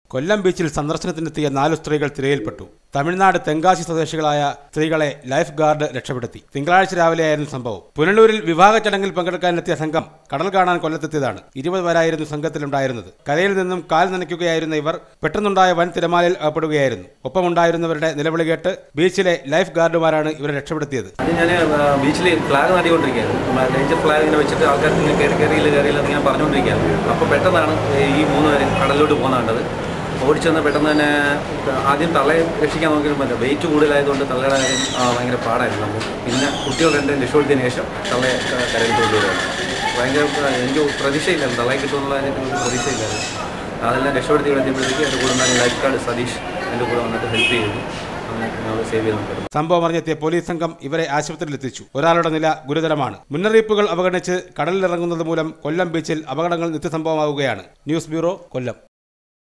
കൊല്ലം ബീച്ചിൽ സന്ദർശനത്തിനെത്തിയ നാലു സ്ത്രീകൾ തിരയിൽപ്പെട്ടു തമിഴ്നാട് തെങ്കാശി സ്വദേശികളായ സ്ത്രീകളെ ലൈഫ് ഗാർഡ് രക്ഷപ്പെടുത്തി തിങ്കളാഴ്ച രാവിലെയായിരുന്നു സംഭവം പുനലൂരിൽ വിവാഹ ചടങ്ങിൽ പങ്കെടുക്കാനെത്തിയ സംഘം കടൽ കാണാൻ കൊല്ലത്തെത്തിയതാണ് ഇരുപത് പേരായിരുന്നു സംഘത്തിലുണ്ടായിരുന്നത് കരയിൽ നിന്നും കാൽ നനയ്ക്കുകയായിരുന്ന ഇവർ പെട്ടെന്നുണ്ടായ വൻ തിരമാലയിൽ അകപ്പെടുകയായിരുന്നു ഒപ്പമുണ്ടായിരുന്നവരുടെ നിലവിളി കേട്ട് ബീച്ചിലെ ലൈഫ് ഗാർഡുമാരാണ് ഇവരെ രക്ഷപ്പെടുത്തിയത് അത് ഞാൻ ബീച്ചിൽ ഫ്ലാഗ് നടിക്കൊണ്ടിരിക്കുകയായിരുന്നു ഡേഞ്ചർ ഫ്ലാഗ് ഇങ്ങനെ വെച്ചിട്ട് ആൾക്കാർ ഇങ്ങനെ കയറി കയറിയില്ല കയറിയില്ല എന്ന് ഞാൻ പറഞ്ഞുകൊണ്ടിരിക്കുകയാണ് അപ്പോൾ പെട്ടെന്നാണ് ഈ മൂന്ന് പേര് കടലിലോട്ട് പോകുന്ന കണ്ടത് ഓടിച്ചെന്ന് പെട്ടെന്ന് തന്നെ ആദ്യം തള്ളയെ രക്ഷിക്കാൻ നോക്കിയപ്പോൾ പറ്റില്ല വെയിറ്റ് കൂടുതലായതുകൊണ്ട് തള്ളയുടെ കാര്യം ആ, ഭയങ്കര പാടായിരുന്നു നമുക്ക് പിന്നെ കുട്ടികൾ രണ്ടും രക്ഷപ്പെടുത്തിയതിന് ശേഷം തള്ളയെ ക- കരയിൽ കൊണ്ടുവരുവായിരുന്നു ഭയങ്കര ആ, എനിക്ക് പ്രതീക്ഷയില്ലായിരുന്നു തള്ളയെ കിട്ടുമെന്നുള്ള കാര്യത്തിൽ ഒരു പ്രതീക്ഷയില്ലായിരുന്നു അതെല്ലാം രക്ഷപ്പെടുത്തി കിടത്തിയപ്പോഴത്തേക്ക് എൻ്റെ കൂടെ ഉണ്ടായിരുന്ന ലൈഫ് ഗാർഡ് സതീഷ് എൻ്റെ കൂടെ വന്നിട്ട് ഹെൽപ്പ് ചെയ്തു അങ്ങനെ ഞങ്ങൾ സേവ് ചെയ്ത് നമുക്ക് സംഭവം അറിഞ്ഞെത്തിയ പോലീസ് സംഘം ഇവരെ ആശുപത്രിയിലെത്തിച്ചു ഒരാളുടെ നില ഗുരുതരമാണ് മുന്നറിയിപ്പുകൾ അവഗണിച്ച് കടലിലിറങ്ങുന്നത് മൂലം കൊല്ലം ബീച്ചിൽ അപകടങ്ങൾ നിത്യസംഭവമാവുകയാണ് ന്യൂസ് ബ്യൂറോ കൊല്ലം